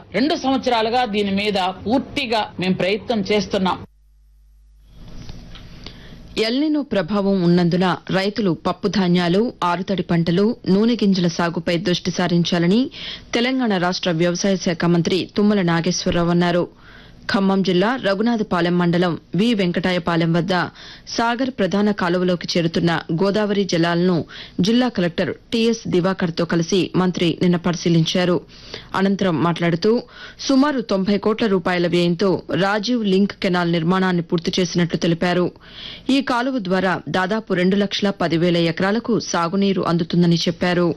రెండు సంవత్సరాలుగా దీని మీద పూర్తిగా మేము ప్రయత్నం చేస్తున్నాం ఎల్నినో ప్రభావం ఉన్నందున రైతులు పప్పు ధాన్యాలు ఆరుతడి పంటలు నూనె గింజల సాగుపై దృష్టి సారించాలని తెలంగాణ రాష్ట వ్యవసాయ శాఖ మంత్రి తుమ్మల నాగేశ్వరరావు అన్నారు ఖమ్మం జిల్లా రఘునాథపాలెం మండలం వి వెంకటాయపాలెం వద్ద సాగర్ ప్రధాన కాలువలోకి చేరుతున్న గోదావరి జలాలను జిల్లా కలెక్టర్ టీఎస్ దివాకర్తో కలిసి మంత్రి నిన్న పరిశీలించారు అనంతరం మాట్లాడుతూ సుమారు తొంభై కోట్ల రూపాయల వ్యయంతో రాజీవ్ లింక్ కెనాల్ నిర్మాణాన్ని పూర్తి చేసినట్లు తెలిపారు ఈ కాలువ ద్వారా దాదాపు రెండు లక్షల పదివేల ఎకరాలకు సాగునీరు అందుతుందని చెప్పారు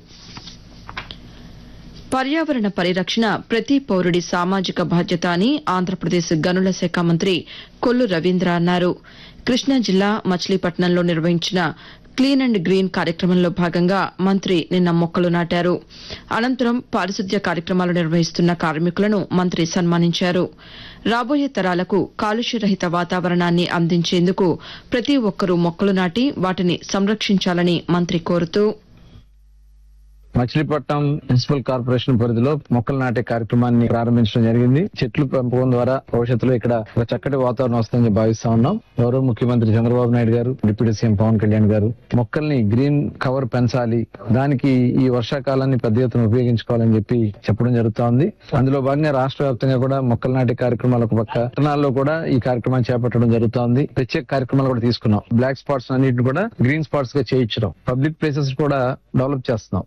పర్యావరణ పరిరక్షణ ప్రతి పౌరుడి సామాజిక బాధ్యత అని ఆంధ్రప్రదేశ్ గనుల శాఖ మంత్రి కొల్లు రవీంద్ర అన్నారు కృష్ణా జిల్లా మచిలీపట్నంలో నిర్వహించిన క్లీన్ అండ్ గ్రీన్ కార్యక్రమంలో భాగంగా మంత్రి నిన్న మొక్కలు నాటారు అనంతరం పారిశుద్ధ్య కార్యక్రమాలు నిర్వహిస్తున్న కార్మికులను మంత్రి సన్మానించారు రాబోయే తరాలకు కాలుష్యరహిత వాతావరణాన్ని అందించేందుకు ప్రతి ఒక్కరూ మొక్కలు నాటి వాటిని సంరక్షించాలని మంత్రి కోరుతూ మచిలీపట్నం మున్సిపల్ కార్పొరేషన్ పరిధిలో మొక్కలు నాటే కార్యక్రమాన్ని ప్రారంభించడం జరిగింది చెట్లు పెంపకం ద్వారా భవిష్యత్తులో ఇక్కడ ఒక చక్కటి వాతావరణం వస్తుందని భావిస్తా ఉన్నాం గౌరవ ముఖ్యమంత్రి చంద్రబాబు నాయుడు గారు డిప్యూటీ సీఎం పవన్ కళ్యాణ్ గారు మొక్కల్ని గ్రీన్ కవర్ పెంచాలి దానికి ఈ వర్షాకాలాన్ని పెద్ద ఎత్తున ఉపయోగించుకోవాలని చెప్పి చెప్పడం జరుగుతోంది అందులో భాగంగా రాష్ట్ర వ్యాప్తంగా కూడా మొక్కలు నాటే కార్యక్రమాలు ఒక పక్క పట్టణాల్లో కూడా ఈ కార్యక్రమాన్ని చేపట్టడం జరుగుతోంది ప్రత్యేక కార్యక్రమాలు కూడా తీసుకున్నాం బ్లాక్ స్పాట్స్ అన్నిటిని కూడా గ్రీన్ స్పాట్స్ గా చేయించడం పబ్లిక్ ప్లేసెస్ కూడా డెవలప్ చేస్తున్నాం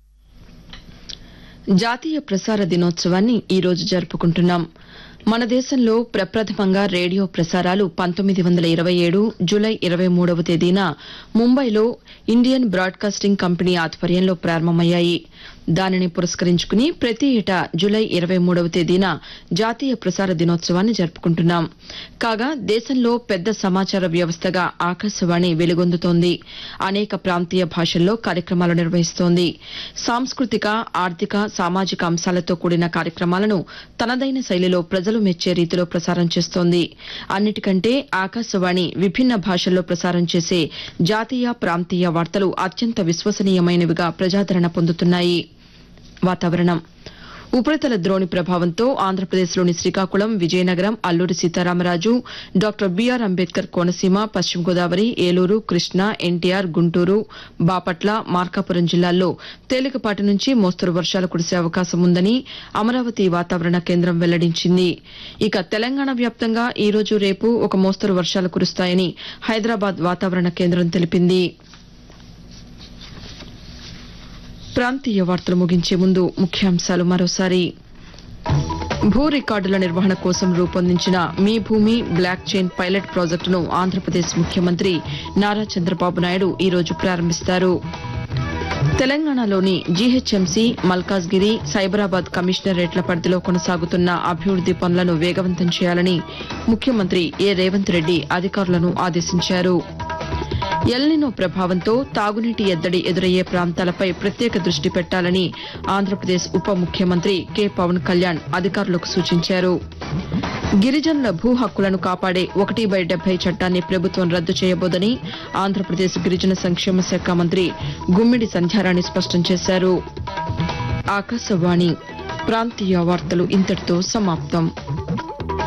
జాతీయ ప్రసార దినోత్సవాన్ని ఈ రోజు జరుపుకుంటున్నాం మన దేశంలో ప్రప్రథమంగా రేడియో ప్రసారాలు పంతొమ్మిది వందల ఇరవై ఏడు జులై ఇరవై మూడవ తేదీన ముంబైలో ఇండియన్ బ్రాడ్కాస్టింగ్ కంపెనీ ఆధ్వర్యంలో ప్రారంభమయ్యాయి దానిని పురస్కరించుకుని ప్రతి ఏటా జులై ఇరవై మూడవ తేదీన జాతీయ ప్రసార దినోత్సవాన్ని జరుపుకుంటున్నాం కాగా దేశంలో పెద్ద సమాచార వ్యవస్థగా ఆకాశవాణి వెలుగొందుతోంది అనేక ప్రాంతీయ భాషల్లో కార్యక్రమాలు నిర్వహిస్తోంది సాంస్కృతిక ఆర్థిక సామాజిక అంశాలతో కూడిన కార్యక్రమాలను తనదైన శైలిలో ప్రజలు మెచ్చే రీతిలో ప్రసారం చేస్తోంది అన్నిటికంటే ఆకాశవాణి విభిన్న భాషల్లో ప్రసారం చేసే జాతీయ ప్రాంతీయ వార్తలు అత్యంత విశ్వసనీయమైనవిగా ప్రజాదరణ పొందుతున్నాయి వాతావరణం ఉపరితల ద్రోణి ప్రభావంతో ఆంధ్రప్రదేశ్లోని శ్రీకాకుళం విజయనగరం అల్లూరి సీతారామరాజు డాక్టర్ బీఆర్ అంబేద్కర్ కోనసీమ పశ్చిమ గోదావరి ఏలూరు కృష్ణా ఎన్టీఆర్ గుంటూరు బాపట్ల మార్కాపురం జిల్లాల్లో తేలికపాటి నుంచి మోస్తరు వర్షాలు కురిసే అవకాశం ఉందని అమరావతి వాతావరణ కేంద్రం వెల్లడించింది ఇక తెలంగాణ వ్యాప్తంగా ఈ రోజు రేపు ఒక మోస్తరు వర్షాలు కురుస్తాయని హైదరాబాద్ వాతావరణ కేంద్రం తెలిపింది ప్రాంతీయ వార్తలు ముగించే ముందు ముఖ్యాంశాలు మరోసారి భూ రికార్డుల నిర్వహణ కోసం రూపొందించిన మీ భూమి బ్లాక్ చైన్ పైలట్ ప్రాజెక్టును ఆంధ్రప్రదేశ్ ముఖ్యమంత్రి నారా చంద్రబాబు నాయుడు ఈ రోజు ప్రారంభిస్తారు తెలంగాణలోని జీహెచ్ఎంసీ మల్కాజ్గిరి సైబరాబాద్ కమిషనరేట్ల పరిధిలో కొనసాగుతున్న అభివృద్ది పనులను వేగవంతం చేయాలని ముఖ్యమంత్రి ఏ రేవంత్ రెడ్డి అధికారులను ఆదేశించారు ఎల్నినో ప్రభావంతో తాగునీటి ఎద్దడి ఎదురయ్యే ప్రాంతాలపై ప్రత్యేక దృష్టి పెట్టాలని ఆంధ్రప్రదేశ్ ఉప ముఖ్యమంత్రి కె పవన్ కళ్యాణ్ అధికారులకు సూచించారు గిరిజనుల భూ హక్కులను కాపాడే ఒకటి బై డెబ్బై చట్టాన్ని ప్రభుత్వం రద్దు చేయబోదని ఆంధ్రప్రదేశ్ గిరిజన సంక్షేమ శాఖ మంత్రి గుమ్మిడి సంధ్యారాణి స్పష్టం చేశారు ఆకాశవాణి ప్రాంతీయ వార్తలు ఇంతటితో సమాప్తం